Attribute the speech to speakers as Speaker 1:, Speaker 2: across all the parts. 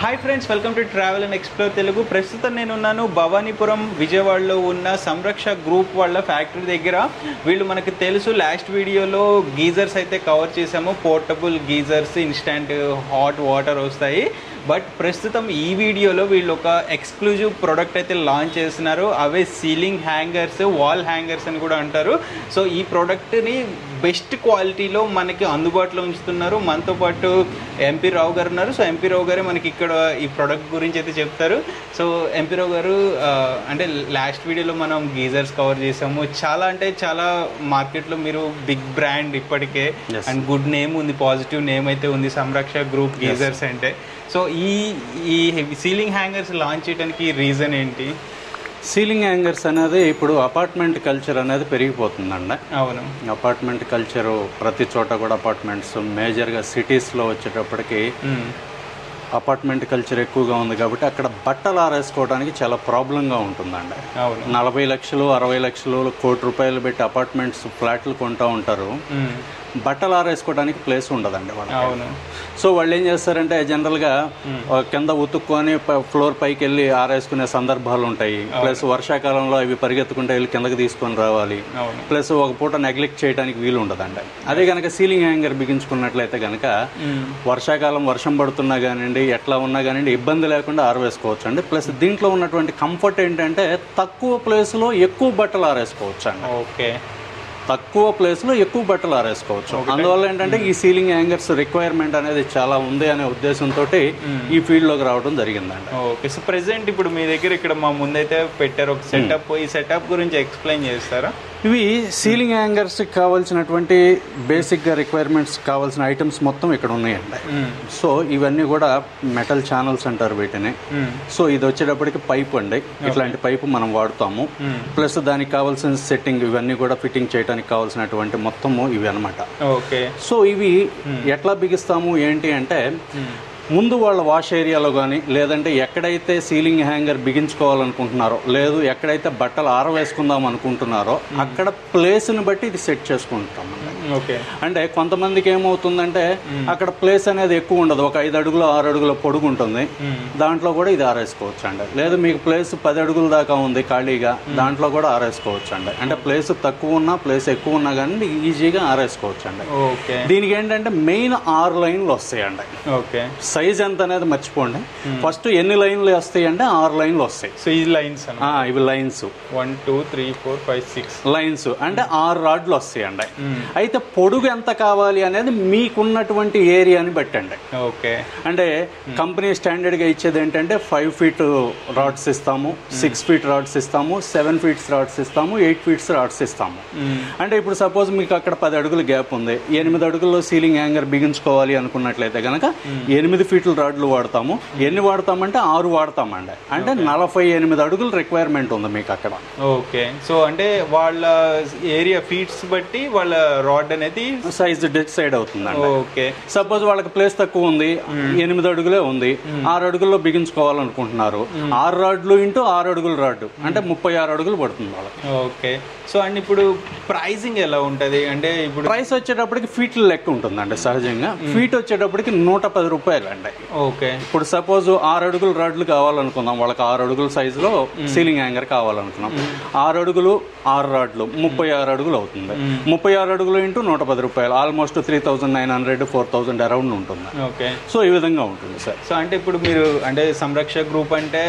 Speaker 1: Hi friends welcome to travel and explore Telugu ప్రస్తుతం నేనున్నాను భవానీపురం విజయవాడలో ఉన్న సంరక్ష గ్రూప్ వాళ్ళ ఫ్యాక్టరీ దగ్గర వీళ్ళు మనకు తెలుసు లాస్ట్ వీడియోలో గీజర్స్ అయితే కవర్ చేసాము portable geysers instant hot water వస్తాయి బట్ ప్రస్తుతం ఈ వీడియోలో వీళ్ళు ఒక ఎక్స్క్లూజివ్ ప్రోడక్ట్ అయితే లాంచ్ చేస్తున్నారు అవే సీలింగ్ హ్యాంగర్స్ వాల్ హ్యాంగర్స్ అని కూడా అంటారు సో ఈ ప్రోడక్ట్ని బెస్ట్ క్వాలిటీలో మనకి అందుబాటులో ఉంచుతున్నారు మనతో పాటు ఎంపీ రావు గారు ఉన్నారు సో ఎంపీ రావు గారే మనకి ఇక్కడ ఈ ప్రోడక్ట్ గురించి అయితే చెప్తారు సో ఎంపీ రావు గారు ఆ, అంటే లాస్ట్ వీడియోలో మనం గీజర్స్ కవర్ చేసాము చాలా అంటే చాలా మార్కెట్లో మీరు బిగ్ బ్రాండ్ ఇప్పటికే
Speaker 2: Yes.
Speaker 1: అండ్ గుడ్ నేమ్ ఉంది పాజిటివ్ నేమ్ అయితే ఉంది సంరక్ష గ్రూప్ గీజర్స్ అంటే సో ఈ ఈ సీలింగ్ హ్యాంగర్స్ లాంచ్ చేయడానికి రీజన్ ఏంటి
Speaker 2: సీలింగ్ హ్యాంగర్స్ అనేది ఇప్పుడు అపార్ట్మెంట్ కల్చర్ అనేది పెరిగిపోతుందండి
Speaker 1: అవును
Speaker 2: అపార్ట్మెంట్ కల్చరు ప్రతి చోట కూడా అపార్ట్మెంట్స్ మేజర్గా సిటీస్లో వచ్చేటప్పటికి
Speaker 1: మ్మ్.
Speaker 2: అపార్ట్మెంట్ కల్చర్ ఎక్కువగా ఉంది కాబట్టి అక్కడ బట్టలు ఆరేసుకోవడానికి చాలా ప్రాబ్లంగా ఉంటుందండి
Speaker 1: అవును
Speaker 2: నలభై లక్షలు అరవై లక్షలు కోటి రూపాయలు పెట్టి అపార్ట్మెంట్స్ ఫ్లాట్లు కొంటూ ఉంటారు
Speaker 1: మ్మ్.
Speaker 2: బట్టలు ఆరేసుకోవడానికి ప్లేస్ ఉండదండి వాళ్ళకి
Speaker 1: అవును
Speaker 2: సో వాళ్ళు ఏం చేస్తారంటే జనరల్గా ఆ, కింద ఉతుక్కొని ప- ఫ్లోర్ పైకి వెళ్ళి ఆరేసుకునే సందర్భాలు ఉంటాయి ప్లస్ వర్షాకాలంలో అవి పరిగెత్తుకుంటే వెళ్ళి కిందకి తీసుకొని రావాలి
Speaker 1: అవును
Speaker 2: ప్లస్ ఒక పూట నెగ్లెక్ట్ చేయడానికి వీలు ఉండదండి అదే కనుక సీలింగ్ హ్యాంగర్ బిగించుకున్నట్లయితే కనుక
Speaker 1: మ్మ్.
Speaker 2: వర్షాకాలం వర్షం పడుతున్నా కానివ్వండి ఎట్లా ఉన్నా కానివ్వండి ఇబ్బంది లేకుండా ఆరవేసుకోవచ్చు అండి ప్లస్ దీంట్లో ఉన్నటువంటి కంఫర్ట్ ఏంటంటే తక్కువ ప్లేస్లో ఎక్కువ బట్టలు ఆరేసుకోవచ్చు అండి
Speaker 1: ఓకే
Speaker 2: తక్కువ ప్లేస్లో ఎక్కువ బట్టలు ఆరేసుకోవచ్చు అందువల్ల ఏంటంటే ఈ సీలింగ్ హ్యాంగర్స్ రిక్వైర్మెంట్ అనేది చాలా ఉంది అనే ఉద్దేశంతో ఈ ఫీల్డ్లోకి రావడం జరిగిందండి
Speaker 1: ఓకే సో ప్రెసెంట్ ఇప్పుడు మీ దగ్గర ఇక్కడ మా ముందైతే పెట్టారు ఒక సెటప్ ఈ సెటప్ గురించి ఎక్స్ప్లెయిన్ చేస్తారా
Speaker 2: ఇవి సీలింగ్ హ్యాంగర్స్ కావాల్సినటువంటి బేసిక్గా రిక్వైర్మెంట్స్ కావాల్సిన ఐటమ్స్ మొత్తం ఇక్కడ ఉన్నాయండి
Speaker 1: మ్మ్.
Speaker 2: సో ఇవన్నీ కూడా మెటల్ ఛానల్స్ అంటారు వీటిని
Speaker 1: మ్మ్.
Speaker 2: సో ఇది వచ్చేటప్పటికి పైప్ అండి ఇట్లాంటి పైపు మనం వాడుతాము
Speaker 1: మ్మ్.
Speaker 2: ప్లస్ దానికి కావాల్సిన సెట్టింగ్ ఇవన్నీ కూడా ఫిట్టింగ్ చేయడానికి కావాల్సినటువంటి మొత్తము ఇవి అన్నమాట
Speaker 1: ఓకే
Speaker 2: సో ఇవి ఎట్లా బిగిస్తాము ఏంటి అంటే
Speaker 1: మ్మ్.
Speaker 2: ముందు వాళ్ళ వాష్ ఏరియాలో కానీ లేదంటే ఎక్కడైతే సీలింగ్ హ్యాంగర్ బిగించుకోవాలనుకుంటున్నారో లేదు ఎక్కడైతే బట్టలు ఆరవేసుకుందాం అనుకుంటున్నారో అక్కడ ప్లేస్ని బట్టి ఇది సెట్ చేసుకుంటాం
Speaker 1: ఓకే
Speaker 2: అంటే కొంతమందికి ఏమవుతుందంటే అక్కడ ప్లేస్ అనేది ఎక్కువ ఉండదు ఒక ఐదు అడుగులు ఆరు అడుగుల పొడుగు ఉంటుంది
Speaker 1: మ్మ్.
Speaker 2: దాంట్లో కూడా ఇది ఆరేసుకోవచ్చు అండి లేదు మీకు ప్లేస్ పది అడుగుల దాకా ఉంది ఖాళీగా దాంట్లో కూడా ఆరేసుకోవచ్చు అండి అంటే ప్లేస్ తక్కువ ఉన్నా ప్లేస్ ఎక్కువ ఉన్నా కానీ ఈజీగా ఆరేసుకోవచ్చు అండి
Speaker 1: ఓకే
Speaker 2: దీనికి ఏంటంటే మెయిన్ ఆరు లైన్లు వస్తాయండి
Speaker 1: ఓకే
Speaker 2: సైజ్ ఎంత అనేది మర్చిపోండి ఫస్ట్ ఎన్ని లైన్లు వస్తాయి అంటే ఆరు లైన్లు వస్తాయి
Speaker 1: సో ఈ లైన్స్ అన్న
Speaker 2: ఆ, ఇవి lines
Speaker 1: one two three four five six
Speaker 2: lines అంటే ఆరు రాడ్లు వస్తాయండి అయితే పొడుగు ఎంత కావాలి అనేది మీకున్నటువంటి ఏరియాని బట్టండి
Speaker 1: ఓకే
Speaker 2: అంటే కంపెనీ స్టాండర్డ్గా ఇచ్చేది ఏంటంటే ఫైవ్ ఫీట్ రాడ్స్ ఇస్తాము సిక్స్ ఫీట్ రాడ్స్ ఇస్తాము సెవెన్ ఫీట్స్ రాడ్స్ ఇస్తాము ఎయిట్ ఫీట్స్ రాడ్స్ ఇస్తాము అంటే ఇప్పుడు సపోజ్ మీకు అక్కడ పది అడుగుల గ్యాప్ ఉంది ఎనిమిది అడుగుల్లో సీలింగ్ హ్యాంగర్ బిగించుకోవాలి అనుకున్నట్లయితే కనుక ఎనిమిది ఫీట్ల రాడ్లు వాడతాము ఎన్ని వాడతామంటే ఆరు వాడతామండి అంటే నలభై ఎనిమిది అడుగులు రిక్వైర్మెంట్ ఉంది మీకు అక్కడ
Speaker 1: ఓకే సో అంటే వాళ్ళ ఏరియా ఫీట్స్ బట్టి వాళ్ళ రాడ్ అనేది
Speaker 2: సైజ్ డిసైడ్ అవుతుందండి
Speaker 1: ఓకే
Speaker 2: సపోజ్ వాళ్ళకి ప్లేస్ తక్కువ ఉంది ఎనిమిది అడుగులే ఉంది ఆరు అడుగుల్లో బిగించుకోవాలనుకుంటున్నారు ఆరు రాడ్లు ఇంటూ ఆరు అడుగుల రాడ్డు అంటే ముప్పై ఆరు అడుగులు పడుతుంది వాళ్ళకి
Speaker 1: ఓకే సో అండ్ ఇప్పుడు ప్రైసింగ్ ఎలా ఉంటది అంటే ఇప్పుడు
Speaker 2: ప్రైస్ వచ్చేటప్పటికి ఫీట్ల లెక్క ఉంటుందండి సహజంగా ఫీట్ వచ్చేటప్పటికి నూట పది రూపాయలు అండి
Speaker 1: ఓకే
Speaker 2: ఇప్పుడు సపోజ్ ఆరు అడుగులు రాడ్లు కావాలనుకుందాం వాళ్ళకి ఆరు అడుగుల సైజులో సీలింగ్ హ్యాంగర్ కావాలనుకున్నాం ఆరు అడుగులు ఆరు రాడ్లు ముప్పై ఆరు అడుగులు అవుతుంది ముప్పై ఆరు అడుగులు ఇంటూ నూట పది రూపాయలు almost three thousand nine hundred four thousand around ఉంటుంది
Speaker 1: ఓకే
Speaker 2: సో ఈ విధంగా ఉంటుంది సార్
Speaker 1: సో అంటే ఇప్పుడు మీరు అంటే సంరక్ష గ్రూప్ అంటే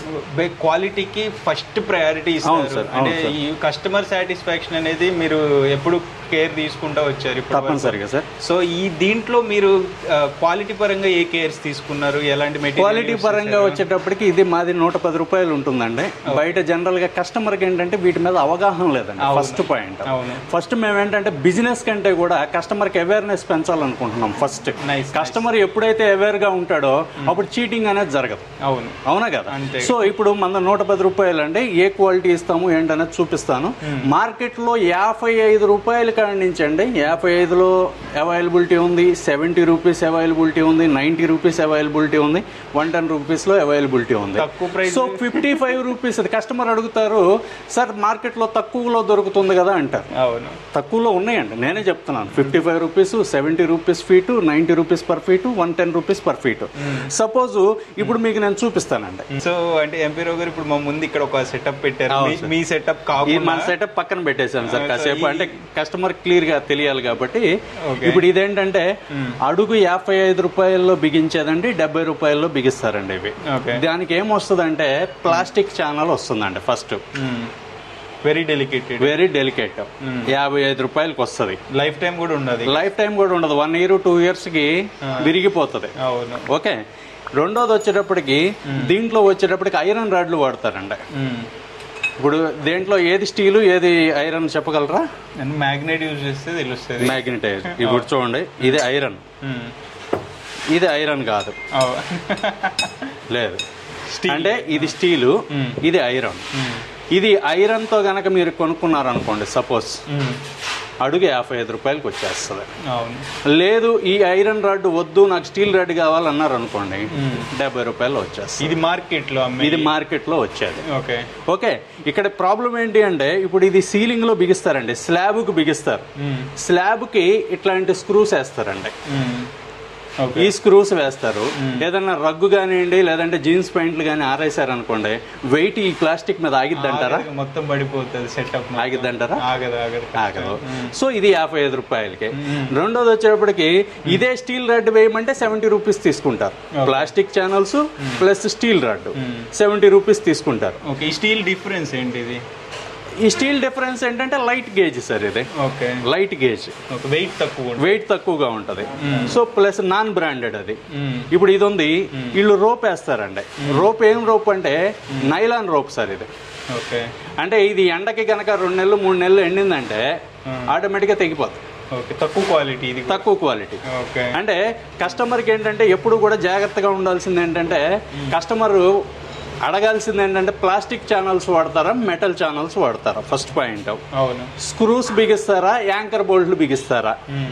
Speaker 1: క్వాలిటీకి ఫస్ట్ ప్రయారిటీ ఇస్తారు
Speaker 2: సార్, అవును
Speaker 1: అంటే ఈ కస్టమర్ సాటిస్ఫాక్షన్ అనేది మీరు ఎప్పుడు కేర్ తీసుకుంటూ వచ్చారు ఇప్పుడు
Speaker 2: తప్పనిసరిగా సార్
Speaker 1: సో ఈ దీంట్లో మీరు క్వాలిటీ పరంగా ఏ కేర్స్ తీసుకున్నారు ఎలాంటి మెటీరియల్
Speaker 2: క్వాలిటీ పరంగా వచ్చేటప్పటికి ఇది మాది నూట పది రూపాయలు ఉంటుందండి బయట జనరల్ గా కస్టమర్కి ఏంటంటే వీటి మీద అవగాహన లేదండి ఫస్ట్ పాయింట్
Speaker 1: అవును
Speaker 2: ఫస్ట్ మేము ఏంటంటే బిజినెస్ కంటే కూడా కస్టమర్కి అవేర్నెస్ పెంచాలనుకుంటున్నాం ఫస్ట్
Speaker 1: నైస్
Speaker 2: కస్టమర్ ఎప్పుడైతే అవేర్ గా ఉంటాడో అప్పుడు చీటింగ్ అనేది జరగదు
Speaker 1: అవును
Speaker 2: అవునా కదా
Speaker 1: అంతే.
Speaker 2: సో ఇప్పుడు మన నూట పది రూపాయలు అండి ఏ క్వాలిటీ ఇస్తాము ఏంటనేది చూపిస్తాను మార్కెట్ లో యాభై ఐదు రూపాయల కాడి నుంచి అండి యాభై ఐదులో అవైలబిలిటీ ఉంది సెవెంటీ రూపీస్ అవైలబిలిటీ ఉంది నైంటీ రూపీస్ అవైలబిలిటీ ఉంది వన్ టెన్ రూపీస్లో అవైలబిలిటీ ఉంది
Speaker 1: తక్కువ price
Speaker 2: so fifty five rupees customer అడుగుతారు సార్ మార్కెట్లో తక్కువలో దొరుకుతుంది కదా అంటారు
Speaker 1: అవును
Speaker 2: తక్కువలో ఉన్నాయండి నేనే చెప్తున్నాను fifty five rupees seventy rupees feet ninety rupees per feet one ten rupees per feet suppose ఇప్పుడు మీకు నేను చూపిస్తానండి
Speaker 1: సో అంటే ఎంపీ రావు గారు ఇప్పుడు మా ముందు ఇక్కడ ఒక సెటప్ పెట్టారు
Speaker 2: అవును
Speaker 1: మీ-
Speaker 2: సార్.
Speaker 1: మీ సెటప్
Speaker 2: ఈ
Speaker 1: కాకుండా
Speaker 2: మన సెటప్ పక్కన పెట్టేశాను సార్
Speaker 1: ఆ, సో
Speaker 2: కాసేపు
Speaker 1: ఈ-
Speaker 2: అంటే కస్టమర్ క్లియర్ గా తెలియాలి కాబట్టి
Speaker 1: Okay.
Speaker 2: ఇప్పుడు ఇదేంటంటే అడుగు యాభై ఐదు రూపాయల్లో బిగించేదండి డెబ్బై రూపాయల్లో బిగిస్తారండి ఇవి
Speaker 1: ఓకే
Speaker 2: దానికి ఏమొస్తుందంటే ప్లాస్టిక్ ఛానల్ వస్తుందండి first
Speaker 1: very delicated
Speaker 2: very delicate యాభై ఐదు రూపాయలకి వస్తుంది
Speaker 1: లైఫ్ టైం కూడా ఉన్నది
Speaker 2: లైఫ్ టైం కూడా ఉండదు వన్ ఇయర్ టూ ఇయర్స్ కి విరిగిపోతుంది
Speaker 1: అవును
Speaker 2: ఓకే రెండోది వచ్చేటప్పటికి దీంట్లో వచ్చేటప్పటికి ఐరన్ రాడ్లు వాడతారండి
Speaker 1: మ్మ్.
Speaker 2: ఇప్పుడు దేంట్లో ఏది స్టీలు ఏది ఐరన్ చెప్పగలరా
Speaker 1: అండ్ మ్యాగ్నెట్ యూజ్ చేస్తే తెలుస్తుంది
Speaker 2: మ్యాగ్నెటైజ్ ఇప్పుడు చూడండి ఇది ఐరన్
Speaker 1: మ్మ్.
Speaker 2: ఇది ఐరన్ కాదు
Speaker 1: అవు.
Speaker 2: లేదు
Speaker 1: Steel.
Speaker 2: అంటే ఇది స్టీలు
Speaker 1: మ్మ్.
Speaker 2: ఇది ఐరన్
Speaker 1: మ్మ్.
Speaker 2: ఇది ఐరన్ తో గనక మీరు కొనుక్కున్నారనుకోండి సపోజ్
Speaker 1: మ్మ్.
Speaker 2: అడుగు యాభై ఐదు రూపాయలకి వచ్చేస్తుంది
Speaker 1: అవును
Speaker 2: లేదు ఈ ఐరన్ రాడ్ వద్దు నాకు స్టీల్ రాడ్ కావాలన్నారు అనుకోండి
Speaker 1: మ్మ్.
Speaker 2: డెబ్బై రూపాయలు వచ్చేస్తుంది
Speaker 1: ఇది మార్కెట్ లో అమ్మే
Speaker 2: ఇది మార్కెట్ లో వచ్చేది
Speaker 1: ఓకే
Speaker 2: ఓకే ఇక్కడ ప్రాబ్లం ఏంటి అంటే ఇప్పుడు ఇది సీలింగ్ లో బిగిస్తారండి స్లాబ్ కు బిగిస్తారు
Speaker 1: మ్మ్.
Speaker 2: స్లాబ్ కి ఇట్లాంటి స్క్రూస్ వేస్తారండి
Speaker 1: మ్మ్. ఓకే
Speaker 2: ఈ స్క్రూస్ వేస్తారు ఏదన్నా రగ్గు కానివ్వండి లేదంటే జీన్స్ ప్యాంట్లు కానీ ఆరేసారు అనుకోండి వెయిట్ ఈ ప్లాస్టిక్ మీద ఆగిద్దంటారా
Speaker 1: ఆగదు, మొత్తం పడిపోతుంది సెటప్
Speaker 2: ఆగిద్దంటారా
Speaker 1: ఆగదు ఆగదు
Speaker 2: ఆగదు సో ఇది యాభై ఐదు రూపాయలకి రెండోది వచ్చేటప్పటికి ఇదే స్టీల్ రాడ్ వేయమంటే సెవెంటీ రూపీస్ తీసుకుంటారు plastic channels plus steel rod seventy rupees తీసుకుంటారు
Speaker 1: ఓకే ఈ స్టీల్ డిఫరెన్స్ ఏంటి ఇది
Speaker 2: ఈ స్టీల్ డిఫరెన్స్ ఏంటంటే లైట్ గేజ్ సార్ ఇది
Speaker 1: okay
Speaker 2: light gauge
Speaker 1: okay weight తక్కువ ఉంటుంది.
Speaker 2: వెయిట్ తక్కువగా ఉంటది సో ప్లస్ నాన్ బ్రాండెడ్ అది
Speaker 1: మ్మ్.
Speaker 2: ఇప్పుడు ఇది ఉంది వీళ్ళు రోప్ వేస్తారండి రోప్ ఏం రోప్ అంటే నైలాన్ రోప్ సార్ ఇది
Speaker 1: ఓకే
Speaker 2: అంటే ఇది ఎండకి కనుక రెండు నెలలు మూడు నెలలు ఎండిందంటే ఆటోమేటిక్గా తెగిపోతుంది
Speaker 1: ఓకే తక్కువ క్వాలిటీ ఇది
Speaker 2: తక్కువ క్వాలిటీ
Speaker 1: ఓకే
Speaker 2: అంటే కస్టమర్కి ఏంటంటే ఎప్పుడు కూడా జాగ్రత్తగా ఉండాల్సింది ఏంటంటే కస్టమర్ అడగాల్సింది ఏంటంటే ప్లాస్టిక్ ఛానల్స్ వాడతారా మెటల్ ఛానల్స్ వాడతారా ఫస్ట్ పాయింట్
Speaker 1: అవును
Speaker 2: స్క్రూస్ బిగిస్తారా యాంకర్ బోల్ట్లు బిగిస్తారా
Speaker 1: మ్మ్.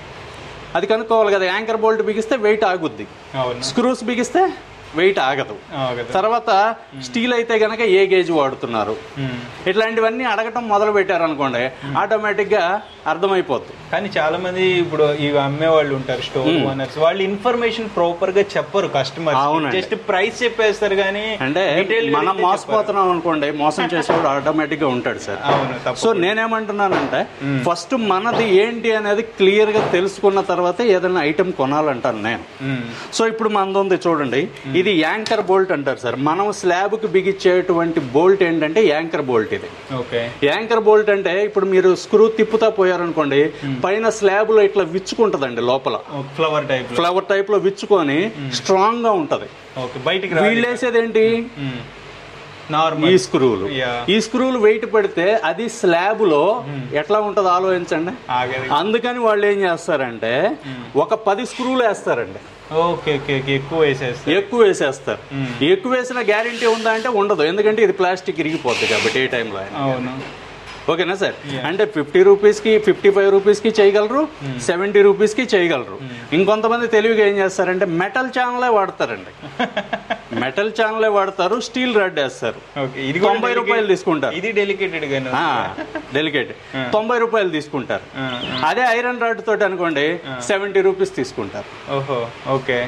Speaker 2: అది కనుక్కోవాలి కదా యాంకర్ బోల్ట్ బిగిస్తే వెయిట్ ఆగుద్ది
Speaker 1: అవును
Speaker 2: స్క్రూస్ బిగిస్తే వెయిట్ ఆగదు
Speaker 1: ఆగదు
Speaker 2: తర్వాత స్టీల్ అయితే గనక ఏ గేజ్ వాడుతున్నారు
Speaker 1: మ్మ్.
Speaker 2: ఇట్లాంటివన్నీ అడగటం మొదలు పెట్టారనుకోండి ఆటోమేటిక్గా అర్థమైపోద్ది
Speaker 1: కానీ చాలా మంది ఇప్పుడు ఇవి అమ్మే వాళ్ళు ఉంటారు స్టోర్ ఓనర్స్ వాళ్ళు ఇన్ఫర్మేషన్ ప్రాపర్ గా చెప్పరు కస్టమర్
Speaker 2: అవునండి.
Speaker 1: జస్ట్ ప్రైస్ చెప్పేస్తారు కానీ
Speaker 2: అంటే
Speaker 1: detail గా
Speaker 2: మనం
Speaker 1: అయితే
Speaker 2: మోసపోతున్నాం అనుకోండి మోసం చేసేవాడు ఆటోమేటిక్ గా ఉంటాడు సార్
Speaker 1: చెప్పరు. అవును తప్పు
Speaker 2: సో నేనేమంటున్నానంటే ఫస్ట్ మనది ఏంటి అనేది క్లియర్ గా తెలుసుకున్న తర్వాతే ఏదైనా ఐటెం కొనాలంటాను నేను
Speaker 1: మ్మ్.
Speaker 2: సో ఇప్పుడు మనది ఉంది చూడండి ఇది యాంకర్ బోల్ట్ అంటారు సార్ మనం స్లాబ్ కి బిగించేటువంటి బోల్ట్ ఏంటంటే యాంకర్ బోల్ట్ ఇది
Speaker 1: ఓకే
Speaker 2: యాంకర్ బోల్ట్ అంటే ఇప్పుడు మీరు స్క్రూ తిప్పుతా పోయారనుకోండి పైన స్లాబ్ లో ఇట్లా విచ్చుకుంటదండి లోపల
Speaker 1: ఫ్లవర్ టైప్
Speaker 2: ఫ్లవర్ టైప్ లో విచ్చుకొని స్ట్రాంగ్ గా ఉంటది
Speaker 1: ఓకే బయటికి
Speaker 2: వీళ్ళు వేసేది ఏంటి ఈ
Speaker 1: నార్మల్
Speaker 2: స్క్రూలు
Speaker 1: Yeah.
Speaker 2: ఈ స్క్రూలు వెయిట్ పడితే అది స్లాబ్ లో ఎట్లా ఉంటది ఆలోచించండి
Speaker 1: ఆగదు
Speaker 2: అందుకని వాళ్ళు ఏం చేస్తారంటే ఒక పది స్క్రూలు వేస్తారండి
Speaker 1: ఓకే ఓకే ఓకే ఎక్కువ వేసేస్తారు
Speaker 2: ఎక్కువ వేసేస్తారు ఎక్కువ వేసిన గ్యారంటీ ఉందా అంటే ఉండదు ఎందుకంటే ఇది ప్లాస్టిక్ ఇరిగిపోద్ది కాబట్టి ఏ టైంలో అయినా
Speaker 1: అవును
Speaker 2: ఓకేనా సార్ అంటే ఫిఫ్టీ రూపీస్కి ఫిఫ్టీ ఫైవ్ రూపీస్కి చేయగలరు సెవెంటీ రూపీస్కి చేయగలరు ఇంకొంతమంది తెలివిగా ఏం చేస్తారంటే మెటల్ ఛానలే వాడతారండి మెటల్ ఛానలే వాడతారు స్టీల్ రాడ్ వేస్తారు
Speaker 1: ఓకే ఇది
Speaker 2: తొంభై రూపాయలు తీసుకుంటారు
Speaker 1: ఇది డెలికేటెడ్ గాను
Speaker 2: డెలికేట్ తొంభై రూపాయలు తీసుకుంటారు
Speaker 1: ఆ,
Speaker 2: అదే ఐరన్ రాడ్ తోటి అనుకోండి సెవెంటీ రూపీస్ తీసుకుంటారు
Speaker 1: ఓహో ఓకే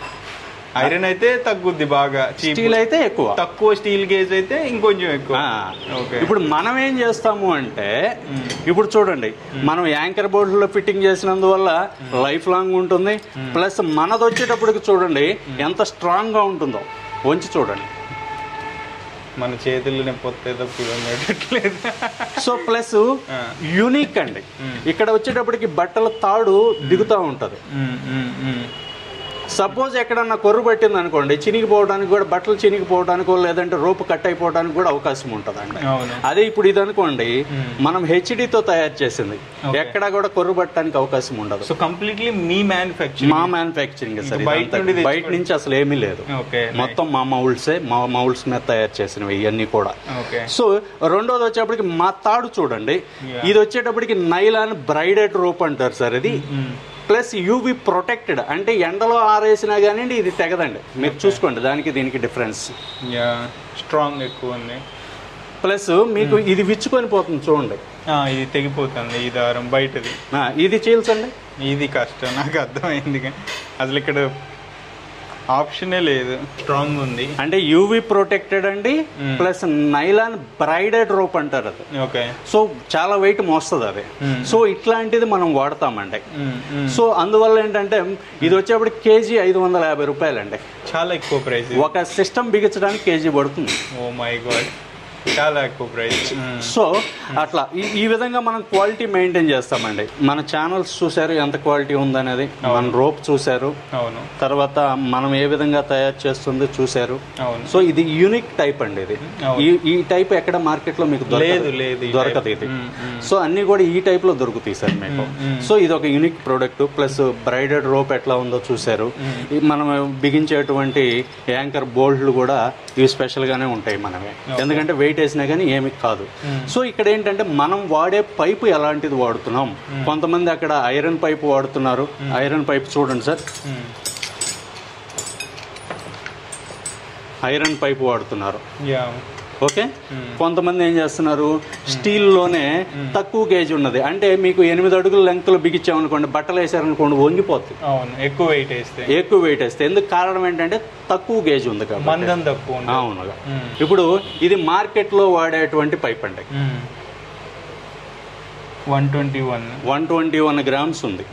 Speaker 1: ఐరన్ అయితే తగ్గుద్ది బాగా చీప్
Speaker 2: స్టీల్ అయితే ఎక్కువ
Speaker 1: తక్కువ స్టీల్ గేజ్ అయితే ఇంకొంచెం ఎక్కువ
Speaker 2: ఆ.
Speaker 1: ఓకే
Speaker 2: ఇప్పుడు మనం ఏం చేస్తాము అంటే ఇప్పుడు చూడండి మనం యాంకర్ బోర్డులో ఫిట్టింగ్ చేసినందువల్ల లైఫ్ లాంగ్ ఉంటుంది ప్లస్ మనది వచ్చేటప్పటికి చూడండి ఎంత స్ట్రాంగ్ గా ఉంటుందో వంచి చూడండి
Speaker 1: మన చేతులు నొప్పి తప్ప ఉండట్లేదు
Speaker 2: సో ప్లస్ యూనిక్ అండి ఇక్కడ వచ్చేటప్పటికి బట్టల తాడు దిగుతూ ఉంటది సపోజ్ ఎక్కడన్నా కొర్రు పట్టింది అనుకోండి చినిగిపోవడానికి కూడా బట్టలు చినిగిపోవడానికో లేదంటే రోపు కట్ అయిపోవడానికి కూడా అవకాశం ఉంటుందండి
Speaker 1: అవును
Speaker 2: అదే ఇప్పుడు ఇది అనుకోండి మనం హెచ్డితో తయారు చేసింది ఎక్కడ కూడా కొర్రు పట్టడానికి అవకాశం ఉండదు
Speaker 1: సో కంప్లీట్లీ మీ మ్యానుఫ్యాక్చరింగ్
Speaker 2: మా మ్యానుఫ్యాక్చరింగ్ సార్
Speaker 1: ఇంకా బయట
Speaker 2: ఇదంతా.
Speaker 1: నుండి తెచ్చుకో-
Speaker 2: బయట నుంచి అసలు ఏమీ లేదు
Speaker 1: ఓకే
Speaker 2: మొత్తం మా మౌల్డ్సే మా మౌల్డ్స్ మీద తయారు చేసినవి ఇవన్నీ కూడా
Speaker 1: ఓకే
Speaker 2: సో రెండోది వచ్చేటప్పటికి మా తాడు చూడండి
Speaker 1: Yeah.
Speaker 2: ఇది వచ్చేటప్పటికి నైలాన్ బ్రైడెడ్ రోప్ అంటారు సార్ ఇది ప్లస్ యూవి ప్రొటెక్టెడ్ అంటే ఎండలో ఆరేసినా కానీ ఇది తెగదండి మీరు చూసుకోండి దానికి దీనికి డిఫరెన్స్
Speaker 1: యా స్ట్రాంగ్ ఎక్కువ ఉంది
Speaker 2: ప్లస్ మీకు ఇది విచ్చుకొని పోతుంది చూడండి
Speaker 1: ఆ, ఇది తెగిపోతుంది ఈ దారం బయటది
Speaker 2: ఆ, ఇది చీల్చండి
Speaker 1: ఇది కష్టం నాకు అర్థమైంది కానీ అసలు ఇక్కడ ఆప్షనే లేదు స్ట్రాంగ్ ఉంది
Speaker 2: అంటే యూవి ప్రొటెక్టెడ్ అండి
Speaker 1: మ్మ్.
Speaker 2: ప్లస్ నైలాన్ బ్రైడెడ్ రోప్ అంటారు అది
Speaker 1: ఓకే
Speaker 2: సో చాలా వెయిట్ మోస్తుంది అది
Speaker 1: మ్మ్.
Speaker 2: సో ఇట్లాంటిది మనం వాడతామండి
Speaker 1: మ్మ్, మ్మ్.
Speaker 2: సో అందువల్ల ఏంటంటే ఇది వచ్చేప్పుడు కేజీ ఐదు వందల యాభై రూపాయలండి
Speaker 1: చాలా ఎక్కువ ప్రైస్
Speaker 2: ఒక సిస్టమ్ బిగించడానికి కేజీ పడుతుంది
Speaker 1: ఓ మై గాడ్ చాలా ఎక్కువ ప్రైస్
Speaker 2: సో అట్లా ఈ ఈ విధంగా మనం క్వాలిటీ మెయింటైన్ చేస్తామండి మన ఛానల్స్ చూశారు ఎంత క్వాలిటీ ఉందనేది మన రోప్ చూశారు
Speaker 1: అవును
Speaker 2: తర్వాత మనం ఏ విధంగా తయారు చేస్తుంది చూశారు
Speaker 1: అవును
Speaker 2: సో ఇది యూనిక్ టైప్ అండి ఇది
Speaker 1: అవును.
Speaker 2: ఈ ఈ టైప్ ఎక్కడ మార్కెట్ లో మీకు దొరకదు.
Speaker 1: లేదు, లేదు, ఈ
Speaker 2: దొరకదు
Speaker 1: type.
Speaker 2: ఇది
Speaker 1: మ్మ్, మ్మ్.
Speaker 2: సో అన్ని కూడా ఈ టైప్ లో దొరుకుతాయి సార్ మీకు
Speaker 1: మ్మ్.
Speaker 2: సో ఇది ఒక unique product plus braided rope ఎట్లా ఉందో చూశారు ఈ మనం బిగించేటువంటి యాంకర్ బోల్డ్లు కూడా ఇవి స్పెషల్ గానే ఉంటాయి మనమే ఎందుకంటే వెయిట్ వేసినా కానీ ఏమి కాదు సో ఇక్కడ ఏంటంటే మనం వాడే పైపు ఎలాంటిది వాడుతున్నాం కొంతమంది అక్కడ ఐరన్ పైపు వాడుతున్నారు ఐరన్ పైప్ చూడండి సార్
Speaker 1: మ్మ్.
Speaker 2: ఐరన్ పైపు వాడుతున్నారు
Speaker 1: యా
Speaker 2: ఓకే కొంతమంది ఏం చేస్తున్నారు స్టీల్లోనే తక్కువ గేజ్ ఉన్నది అంటే మీకు ఎనిమిది అడుగుల లెంగ్త్లో బిగించామనుకోండి బట్టలు వేసారనుకోండి వంగిపోతుంది
Speaker 1: అవును ఎక్కువ వెయిట్ వేస్తే
Speaker 2: ఎక్కువ వెయిట్ వేస్తే ఎందుకు కారణం ఏంటంటే తక్కువ గేజ్ ఉంది కాబట్టి
Speaker 1: మందం తక్కువ ఉంది
Speaker 2: అవునుగా
Speaker 1: మ్మ్.
Speaker 2: ఇప్పుడు ఇది మార్కెట్లో వాడేటువంటి పైప్ అండి
Speaker 1: one twenty one
Speaker 2: one twenty one grams ఉంది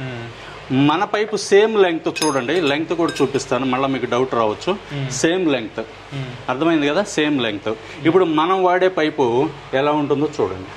Speaker 2: మన పైపు సేమ్ లెంగ్త్ చూడండి లెంగ్త్ కూడా చూపిస్తాను మళ్ళీ మీకు డౌట్ రావచ్చు సేమ్ లెంగ్త్ అర్థమైంది కదా సేమ్ లెంగ్త్ ఇప్పుడు మనం వాడే పైపు ఎలా ఉంటుందో చూడండి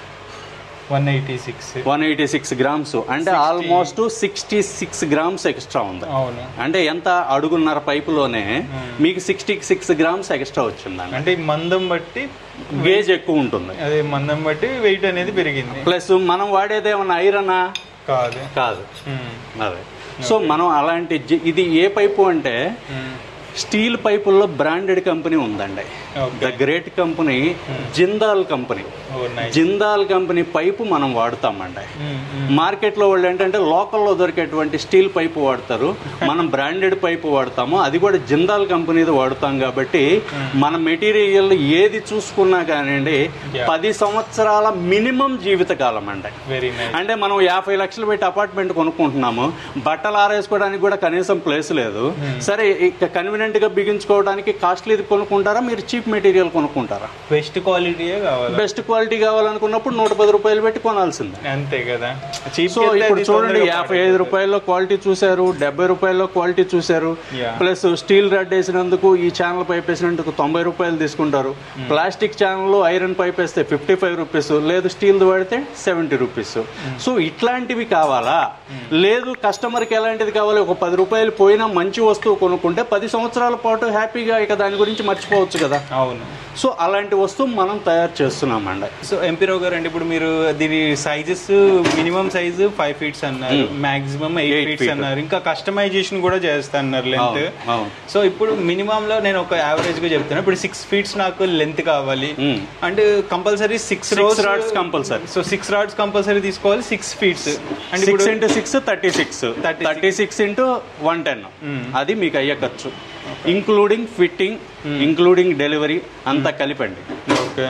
Speaker 1: one eighty six
Speaker 2: one eighty six grams అంటే almost sixty six grams extra ఉంది
Speaker 1: అవును
Speaker 2: అంటే ఎంత అడుగున్నర పైపులోనే మీకు సిక్స్టీ సిక్స్ గ్రామ్స్ ఎక్స్ట్రా వచ్చిందండి
Speaker 1: అంటే ఈ మందం బట్టి
Speaker 2: గేజ్ ఎక్కువ ఉంటుంది
Speaker 1: అదే మందం బట్టి వెయిట్ అనేది పెరిగింది
Speaker 2: ప్లస్ మనం వాడేది ఏమన్నా ఐరనా
Speaker 1: కాదు
Speaker 2: కాదు
Speaker 1: మ్మ్.
Speaker 2: అదే సో మనం అలాంటి జి- ఇది ఏ పైపు అంటే
Speaker 1: మ్మ్.
Speaker 2: స్టీల్ పైపుల్లో బ్రాండెడ్ కంపెనీ ఉందండి
Speaker 1: okay
Speaker 2: the great company Jindal company
Speaker 1: oh nice
Speaker 2: Jindal company pipe మనం వాడుతామండి
Speaker 1: మ్మ్. మ్మ్.
Speaker 2: మార్కెట్లో వాళ్ళు ఏంటంటే లోకల్లో దొరికేటువంటి స్టీల్ పైపు వాడతారు మనం బ్రాండెడ్ పైపు వాడతాము అది కూడా జిందాల్ కంపెనీది వాడుతాం కాబట్టి మన మెటీరియల్ ఏది చూసుకున్నా కానివ్వండి
Speaker 1: Yeah.
Speaker 2: పది సంవత్సరాల మినిమం జీవిత కాలం అండి
Speaker 1: వెరీ నైస్
Speaker 2: అంటే మనం యాభై లక్షలు పెట్టి అపార్ట్మెంట్ కొనుక్కుంటున్నాము బట్టలు ఆరేసుకోవడానికి కూడా కనీసం ప్లేస్ లేదు సరే ఇక కన్వీనియంట్ గా బిగించుకోవడానికి కాస్ట్లీది కొనుక్కుంటారా మీరు చీప్ మెటీరియల్ కొనుక్కుంటారా
Speaker 1: బెస్ట్ క్వాలిటీయే కావాలి
Speaker 2: బెస్ట్ క్వాలిటీ కావాలనుకున్నప్పుడు నూట పది రూపాయలు పెట్టి కొనాల్సిందే
Speaker 1: అంతే కదా చీప్
Speaker 2: సో ఇప్పుడు చూడండి యాభై ఐదు రూపాయల్లో క్వాలిటీ చూశారు డెబ్బై రూపాయల్లో క్వాలిటీ చూశారు
Speaker 1: Yeah.
Speaker 2: ప్లస్ స్టీల్ రెడ్ వేసినందుకు ఈ ఛానల్ పైప్ వేసినందుకు తొంభై రూపాయలు తీసుకుంటారు ప్లాస్టిక్ ఛానల్ ఐరన్ పైప్ వేస్తే ఫిఫ్టీ ఫైవ్ రూపీస్ లేదు స్టీల్ వాడితే సెవెంటీ రూపీస్ సో ఇట్లాంటివి కావాలా లేదు కస్టమర్కి ఎలాంటిది కావాలి ఒక పది రూపాయలు పోయినా మంచి వస్తువు కొనుక్కుంటే పది సంవత్సరాల పాటు హ్యాపీగా ఇక దాని గురించి మర్చిపోవచ్చు కదా
Speaker 1: అవును
Speaker 2: సో అలాంటి వస్తువు మనం తయారు చేస్తున్నామండి
Speaker 1: సో ఎంపీరావు గారు అంటే ఇప్పుడు మీరు దీని sizes minimum size five feets అన్నారు maximum eight
Speaker 2: Eight
Speaker 1: feets
Speaker 2: feet.
Speaker 1: అన్నారు ఇంకా కస్టమైజేషన్ కూడా చేస్తా అన్నారు లెంత్
Speaker 2: అవును, అవును.
Speaker 1: సో ఇప్పుడు మినిమం లో నేను ఒక యావరేజ్ గా చెప్తాను ఇప్పుడు సిక్స్ ఫీట్స్ నాకు లెంత్ కావాలి
Speaker 2: Hmm.
Speaker 1: అంటే compulsory six
Speaker 2: Six
Speaker 1: rose
Speaker 2: rods compulsory.
Speaker 1: So six rods compulsory తీసుకోవాలి సిక్స్ ఫీట్స్ అంటే
Speaker 2: సిక్స్
Speaker 1: ఇప్పుడు
Speaker 2: into six thirty six
Speaker 1: 36.
Speaker 2: Thirty six into one ten
Speaker 1: Mm.
Speaker 2: అది మీకు అయ్యే ఖర్చు ఇంక్లూడింగ్ ఫిట్టింగ్ ఇంక్లూడింగ్ డెలివరీ అంతా కలిపండి
Speaker 1: ఓకే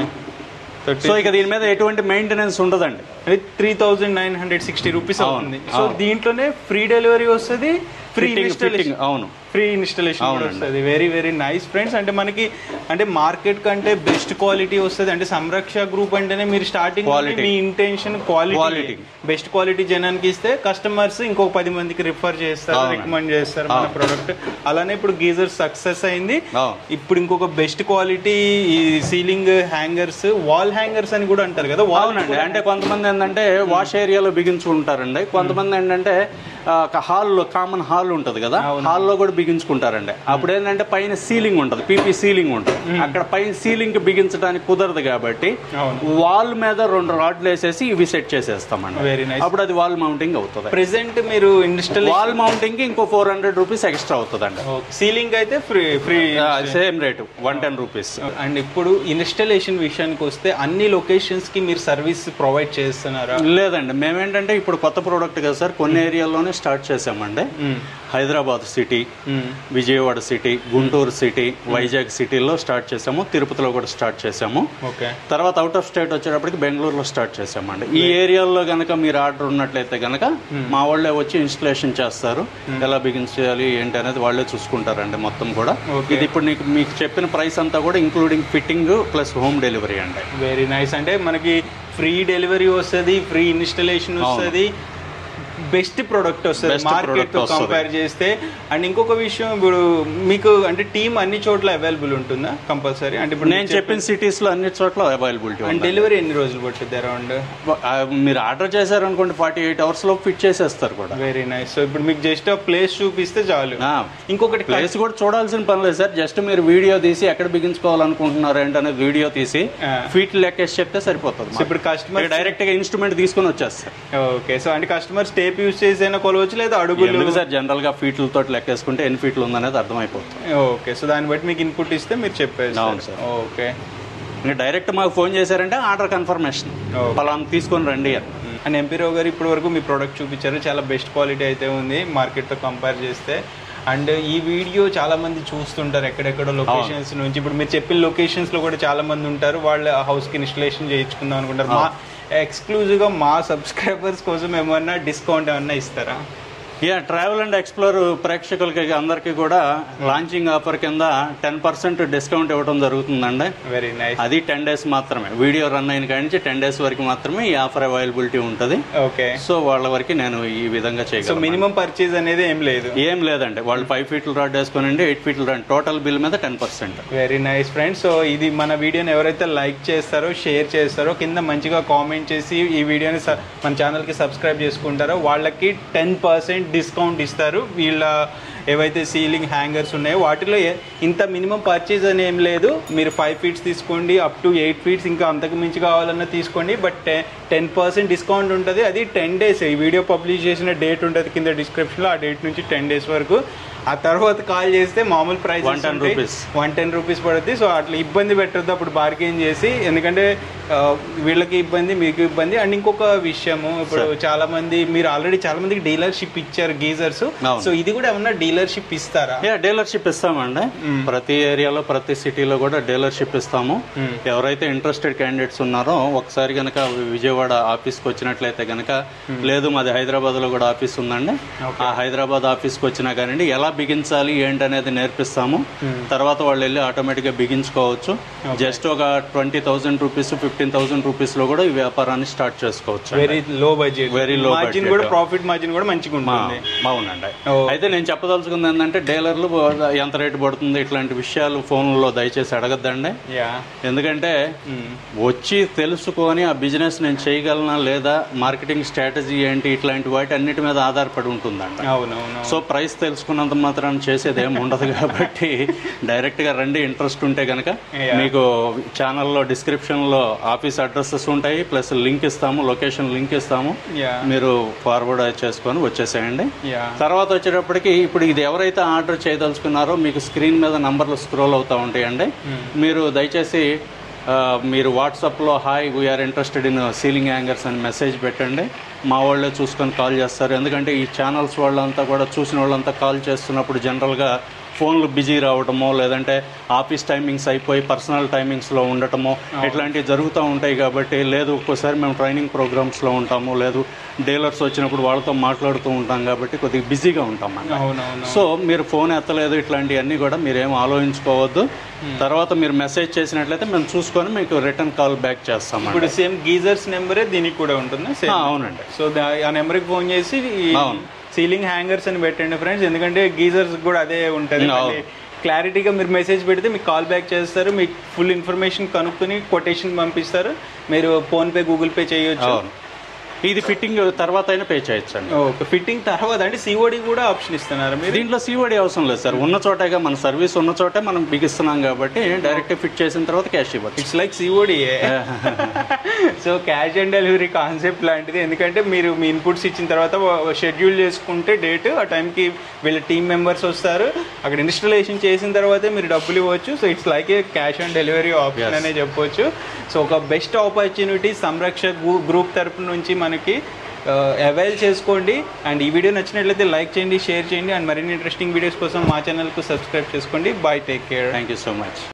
Speaker 2: సో ఇక దీని మీద ఎటువంటి మెయింటెనెన్స్ ఉండదండి
Speaker 1: three thousand nine hundred sixty rupees
Speaker 2: అవును,
Speaker 1: అవుతుంది సో
Speaker 2: అవును.
Speaker 1: దీంట్లోనే ఫ్రీ డెలివరీ వస్తుంది ఫ్రీ
Speaker 2: ఫిట్టింగ్
Speaker 1: ఇన్స్టాలేషన్
Speaker 2: ఫిట్టింగ్ అవును
Speaker 1: ఫ్రీ ఇన్స్టాలేషన్ కూడా
Speaker 2: అవునండి.
Speaker 1: వస్తుంది వెరీ వెరీ నైస్ ఫ్రెండ్స్ అంటే మనకి అంటే మార్కెట్ కంటే బెస్ట్ క్వాలిటీ వస్తుంది అంటే సంరక్ష గ్రూప్ అంటేనే మీరు స్టార్టింగ్
Speaker 2: Quality.
Speaker 1: మీ intention quality
Speaker 2: Quality.
Speaker 1: Best quality జనానికి ఇస్తే కస్టమర్స్ ఇంకొక పది మందికి రిఫర్ చేస్తారు
Speaker 2: అవునండి.
Speaker 1: రికమెండ్ చేస్తారు మన
Speaker 2: అవును.
Speaker 1: ప్రోడక్ట్ అలానే ఇప్పుడు గీజర్ సక్సెస్ అయింది
Speaker 2: అవును.
Speaker 1: ఇప్పుడు ఇంకొక బెస్ట్ క్వాలిటీ ఈ సీలింగ్ హ్యాంగర్స్ వాల్ హ్యాంగర్స్ అని కూడా అంటారు కదా వాల్
Speaker 2: అవునండి అంటే కొంతమంది ఏంటంటే వాష్ ఏరియాలో బిగించుకుంటారండి కొంతమంది ఏంటంటే ఆ, ఒక హాల్లో కామన్ హాల్ ఉంటుంది కదా
Speaker 1: అవును.
Speaker 2: హాల్లో కూడా బిగించుకుంటారండి అప్పుడు ఏంటంటే పైన సీలింగ్ ఉంటుంది పీపీ సీలింగ్ ఉంటుంది అక్కడ పైన సీలింగ్ కి బిగించడానికి కుదరదు కాబట్టి
Speaker 1: అవును
Speaker 2: వాల్ మీద రెండు రాడ్లు వేసేసి ఇవి సెట్ చేసేస్తామండి
Speaker 1: వెరీ నైస్
Speaker 2: అప్పుడు అది వాల్ మౌంటింగ్ అవుతుంది
Speaker 1: ప్రెసెంట్ మీరు ఇన్స్టాల్
Speaker 2: వాల్ మౌంటింగ్ కి ఇంకో ఫోర్ హండ్రెడ్ రూపీస్ ఎక్స్ట్రా అవుతుందండి
Speaker 1: సీలింగ్ అయితే free free
Speaker 2: same rate one ten rupees
Speaker 1: and ఇప్పుడు ఇన్స్టాలేషన్ విషయానికి వస్తే అన్ని లొకేషన్స్ కి మీరు సర్వీస్ ప్రొవైడ్ చేస్తున్నారా
Speaker 2: లేదండి మేమేంటంటే ఇప్పుడు కొత్త ప్రోడక్ట్ కదా సార్ కొన్ని ఏరియాల్లోనే స్టార్ట్ చేసామండి Hyderabad city Vijayawada city Guntur city Vizag సిటీలో స్టార్ట్ చేసాము తిరుపతిలో కూడా స్టార్ట్ చేసాము
Speaker 1: ఓకే
Speaker 2: తర్వాత అవుట్ ఆఫ్ స్టేట్ వచ్చేటప్పటికి బెంగళూరులో స్టార్ట్ చేసామండి ఈ ఏరియాలో గనక మీరు ఆర్డర్ ఉన్నట్లయితే గనక మా వాళ్ళే వచ్చి ఇన్స్టలేషన్ చేస్తారు ఎలా బిగిన్స్ చేయాలి ఏంటి అనేది వాళ్ళే చూసుకుంటారండి మొత్తం కూడా
Speaker 1: Okay.
Speaker 2: ఇది ఇప్పుడు నీకు మీకు చెప్పిన ప్రైస్ అంతా కూడా including fitting plus home delivery అండి
Speaker 1: వెరీ నైస్ అంటే మనకి ఫ్రీ డెలివరీ వస్తుంది ఫ్రీ ఇన్స్టలేషన్ వస్తుంది బెస్ట్ ప్రొడక్ట్ వస్తుంది
Speaker 2: Best
Speaker 1: మార్కెట్
Speaker 2: product
Speaker 1: తో
Speaker 2: వస్తది.
Speaker 1: కంపేర్ చేస్తే అండ్ ఇంకొక విషయం ఇప్పుడు మీకు అంటే టీమ్ అన్ని చోట్ల అవైలబుల్ ఉంటుందా కంపల్సరీ అంటే ఇప్పుడు
Speaker 2: నేను చెప్పిన సిటీస్ లో అన్ని చోట్ల అవైలబిలిటీ
Speaker 1: అండ్
Speaker 2: ఉంది
Speaker 1: డెలివరీ ఎన్ని రోజులు పట్టుద్ది అరౌండ్
Speaker 2: ఆ, మీరు ఆర్డర్ చేశారనుకోండి ఫార్టీ ఎయిట్ అవర్స్ లో ఫిట్ చేసేస్తారు కూడా
Speaker 1: వెరీ నైస్ సో ఇప్పుడు మీకు జస్ట్ ప్లేస్ చూపిస్తే చాలు
Speaker 2: ఆ,
Speaker 1: ఇంకొకటి
Speaker 2: ప్లేస్ కూడా చూడాల్సిన పని లేదు సార్ జస్ట్ మీరు వీడియో తీసి ఎక్కడ బిగించుకోవాలనుకుంటున్నారు ఏంటనేది వీడియో తీసి
Speaker 1: ఆ.
Speaker 2: ఫీట్ లెక్కేసి చెప్తే సరిపోతుంది
Speaker 1: సో ఇప్పుడు కస్టమర్
Speaker 2: డైరెక్ట్ గా ఇన్స్ట్రుమెంట్ తీసుకొని వచ్చేస్తారు
Speaker 1: ఓకే సో అంటే కస్టమర్స్ టేప్ యూస్ చేసైనా కొలవచ్చు లేదా అడుగులు
Speaker 2: ఎందుకు సార్ జనరల్ గా ఫీట్లతో లెక్కేసుకుంటే ఎన్ని ఫీట్లు ఉందనేది అర్థమైపోతుంది
Speaker 1: ఓకే సో దాన్ని బట్టి మీకు ఇన్పుట్ ఇస్తే మీరు చెప్పేసి
Speaker 2: అవును సార్.
Speaker 1: ఓకే
Speaker 2: ఇంకా డైరెక్ట్ మాకు ఫోన్ చేశారంటే ఆర్డర్ కన్ఫర్మేషన్
Speaker 1: Okay.
Speaker 2: పలానా తీసుకొని రండి అని
Speaker 1: అండ్ ఎంపీ రావు గారు ఇప్పటి వరకు మీ ప్రోడక్ట్ చూపించారు చాలా బెస్ట్ క్వాలిటీ అయితే ఉంది మార్కెట్తో కంపేర్ చేస్తే అండ్ ఈ వీడియో చాలా మంది చూస్తుంటారు ఎక్కడెక్కడ లొకేషన్స్ నుంచి ఇప్పుడు మీరు చెప్పిన లొకేషన్స్ లో కూడా చాలా మంది ఉంటారు వాళ్ళ హౌస్ కి ఇన్స్టలేషన్ చేయించుకుందాం అనుకుంటారు మా ఎక్స్క్లూజివ్ గా మా సబ్స్క్రైబర్స్ కోసం ఏమన్నా డిస్కౌంట్ ఏమన్నా ఇస్తారా
Speaker 2: యా ట్రావెల్ అండ్ ఎక్స్ప్లోర్ ప్రేక్షకులకి అందరికీ కూడా లాంచింగ్ ఆఫర్ కింద టెన్ పర్సెంట్ డిస్కౌంట్ ఇవ్వడం జరుగుతుందండి
Speaker 1: వెరీ నైస్
Speaker 2: అది టెన్ డేస్ మాత్రమే వీడియో రన్ అయిన కాడి నుంచి టెన్ డేస్ వరకు మాత్రమే ఈ ఆఫర్ అవైలబిలిటీ ఉంటుంది
Speaker 1: ఓకే
Speaker 2: సో వాళ్ళ వరకు నేను ఈ విధంగా
Speaker 1: సో
Speaker 2: చేయగలను
Speaker 1: మినిమం పర్చేజ్ అనేది ఏం లేదు
Speaker 2: ఏం లేదండి వాళ్ళు ఫైవ్ ఫీట్లు రాడ్ వేసుకోనండి ఎయిట్ ఫీట్లు రాడ్ టోటల్ బిల్ మీద ten percent
Speaker 1: very nice friends so ఇది మన వీడియోని ఎవరైతే లైక్ చేస్తారో షేర్ చేస్తారో కింద మంచిగా కామెంట్ చేసి ఈ వీడియోని స- మన ఛానల్కి సబ్స్క్రైబ్ చేసుకుంటారో వాళ్ళకి టెన్ పర్సెంట్ డిస్కౌంట్ ఇస్తారు వీళ్ళ ఏవైతే సీలింగ్ హ్యాంగర్స్ ఉన్నాయో వాటిలో ఏ- ఇంత మినిమం పర్చేజ్ అని ఏం లేదు మీరు ఫైవ్ ఫీట్స్ తీసుకోండి అప్ టు ఎయిట్ ఫీట్స్ ఇంకా అంతకు మించి కావాలన్నా తీసుకోండి బట్ టెన్ పర్సెంట్ డిస్కౌంట్ ఉంటుంది అది టెన్ డేస్ ఈ వీడియో పబ్లిష్ చేసిన డేట్ ఉంటుంది కింద డిస్క్రిప్షన్లో ఆ డేట్ నుంచి టెన్ డేస్ వరకు ఆ తర్వాత కాల్ చేస్తే మామూలు price
Speaker 2: 110 rupees.
Speaker 1: One ten rupees పడుద్ది సో అట్లా ఇబ్బంది పెట్టద్దు అప్పుడు బార్గెన్ చేసి ఎందుకంటే ఆ, వీళ్ళకి ఇబ్బంది మీకు ఇబ్బంది అండ్ ఇంకొక విషయము ఇప్పుడు చాలా మంది మీరు ఆల్రెడీ చాలా మందికి డీలర్షిప్ ఇచ్చారు గీజర్స్
Speaker 2: అవును.
Speaker 1: సో ఇది కూడా ఏమన్నా డీలర్షిప్ ఇస్తారా
Speaker 2: యా డీలర్షిప్ ఇస్తామండి ప్రతి ఏరియాలో ప్రతి సిటీలో కూడా డీలర్షిప్ ఇస్తాము ఎవరైతే ఇంట్రెస్టెడ్ క్యాండిడేట్స్ ఉన్నారో ఒకసారి కనుక విజయవాడ ఆఫీస్కి వచ్చినట్లయితే కనుక లేదు మాది హైదరాబాద్లో కూడా ఆఫీస్ ఉందండి ఆ హైదరాబాద్ ఆఫీస్కి వచ్చినా కానివ్వండి ఎలా బిగించాలి ఏంటనేది నేర్పిస్తాము తర్వాత వాళ్ళు వెళ్ళి ఆటోమేటిక్గా బిగించుకోవచ్చు జస్ట్ ఒక twenty thousand rupees fifteen thousand రూపీస్లో కూడా ఈ వ్యాపారాన్ని స్టార్ట్ చేసుకోవచ్చు
Speaker 1: very low budget
Speaker 2: Very low
Speaker 1: margin
Speaker 2: budget.
Speaker 1: కూడా ప్రాఫిట్ మార్జిన్ కూడా మంచిగా ఉంటుంది
Speaker 2: అవునండి
Speaker 1: ఓ.
Speaker 2: అయితే నేను చెప్పదలుచుకుంది ఏంటంటే డీలర్లు ఎంత రేటు పడుతుంది ఇట్లాంటి విషయాలు ఫోన్లో దయచేసి అడగద్దండి
Speaker 1: యా
Speaker 2: ఎందుకంటే వచ్చి తెలుసుకొని ఆ బిజినెస్ నేను చేయగలనా లేదా మార్కెటింగ్ స్ట్రాటజీ ఏంటి ఇట్లాంటి వాటి అన్నిటి మీద ఆధారపడి ఉంటుందండి
Speaker 1: అవునవును
Speaker 2: సో ప్రైస్ తెలుసుకున్నంత మాత్రం చేసేది ఏమి ఉండదు కాబట్టి డైరెక్ట్గా రండి ఇంట్రెస్ట్ ఉంటే కనుక
Speaker 1: Yeah.
Speaker 2: మీకు ఛానల్లో డిస్క్రిప్షన్లో ఆఫీస్ అడ్రసెస్ ఉంటాయి ప్లస్ లింక్ ఇస్తాము లొకేషన్ లింక్ ఇస్తాము
Speaker 1: యా
Speaker 2: మీరు ఫార్వర్డ్ చేసుకొని వచ్చేసేయండి
Speaker 1: యా
Speaker 2: తర్వాత వచ్చేటప్పటికి ఇప్పుడు ఇది ఎవరైతే ఆర్డర్ చేయదలుచుకున్నారో మీకు స్క్రీన్ మీద నంబర్లు స్క్రోల్ అవుతూ ఉంటాయండి మీరు దయచేసి ఆ, మీరు వాట్సాప్లో hi we're interested in ceiling hangers అని మెసేజ్ పెట్టండి మా వాళ్ళే చూసుకొని కాల్ చేస్తారు ఎందుకంటే ఈ ఛానల్స్ వాళ్ళంతా కూడా చూసిన వాళ్ళంతా కాల్ చేస్తున్నప్పుడు జనరల్గా ఫోన్లు బిజీ రావటమో లేదంటే ఆఫీస్ టైమింగ్స్ అయిపోయి పర్సనల్ టైమింగ్స్లో ఉండటమో ఇట్లాంటివి జరుగుతూ ఉంటాయి కాబట్టి లేదు ఒక్కోసారి మేము ట్రైనింగ్ ప్రోగ్రామ్స్లో ఉంటాము లేదు డీలర్స్ వచ్చినప్పుడు వాళ్ళతో మాట్లాడుతూ ఉంటాం కాబట్టి కొద్దిగా బిజీగా ఉంటాం మనం
Speaker 1: అవునవును
Speaker 2: సో మీరు ఫోన్ ఎత్తలేదు ఇట్లాంటివన్నీ కూడా మీరు ఏం ఆలోచించుకోవద్దు తర్వాత మీరు మెసేజ్ చేసినట్లయితే మేము చూసుకొని మీకు రిటర్న్ కాల్ బ్యాక్ చేస్తామండి
Speaker 1: ఇప్పుడు సేమ్ గీజర్స్ నెంబరే దీనికి కూడా ఉంటుందా
Speaker 2: ఆ,
Speaker 1: సేమ్
Speaker 2: అవునండి
Speaker 1: సో దా- ఆ నెంబర్కి ఫోన్ చేసి
Speaker 2: అవును.
Speaker 1: సీలింగ్ హ్యాంగర్స్ అని పెట్టండి ఫ్రెండ్స్ ఎందుకంటే గీజర్స్ కూడా అదే ఉంటుంది
Speaker 2: అవును.
Speaker 1: క్లారిటీగా మీరు మెసేజ్ పెడితే మీకు కాల్ బ్యాక్ చేస్తారు మీకు ఫుల్ ఇన్ఫర్మేషన్ కనుక్కొని కొటేషన్ పంపిస్తారు మీరు ఫోన్పే గూగుల్ పే చేయొచ్చు
Speaker 2: అవును ఇది ఫిట్టింగ్ తర్వాత అయినా పే చేయొచ్చండి
Speaker 1: ఓకే ఫిట్టింగ్ తర్వాత అంటే సిఓడి కూడా ఆప్షన్ ఇస్తున్నారు మీరు
Speaker 2: దీంట్లో సిఓడి అవసరం లేదు సార్ ఉన్న చోటగా మన సర్వీస్ ఉన్న చోటే మనం బిగిస్తున్నాం కాబట్టి డైరెక్ట్ ఫిట్ చేసిన తర్వాత క్యాష్ ఇవ్వచ్చు
Speaker 1: it's like COD so cash on delivery concept లాంటిది ఎందుకంటే మీరు మీ ఇన్పుట్స్ ఇచ్చిన తర్వాత షెడ్యూల్ చేసుకుంటే డేట్ ఆ టైంకి వీళ్ళ టీం మెంబర్స్ వస్తారు అక్కడ ఇన్స్టలేషన్ చేసిన తర్వాతే మీరు డబ్బులు ఇవ్వచ్చు so it's like a cash on delivery option
Speaker 2: Yes.
Speaker 1: అనే చెప్పొచ్చు సో ఒక బెస్ట్ ఆపర్చునిటీ సంరక్ష గ్రూప్ తరపు నుంచి మనకి అవైల్ చేసుకోండి అండ్ ఈ వీడియో నచ్చినట్లయితే లైక్ చేయండి షేర్ చేయండి అండ్ మరిన్ని ఇంట్రెస్టింగ్ వీడియోస్ కోసం మా ఛానల్కు సబ్స్క్రైబ్ చేసుకోండి bye take care
Speaker 2: thank you so much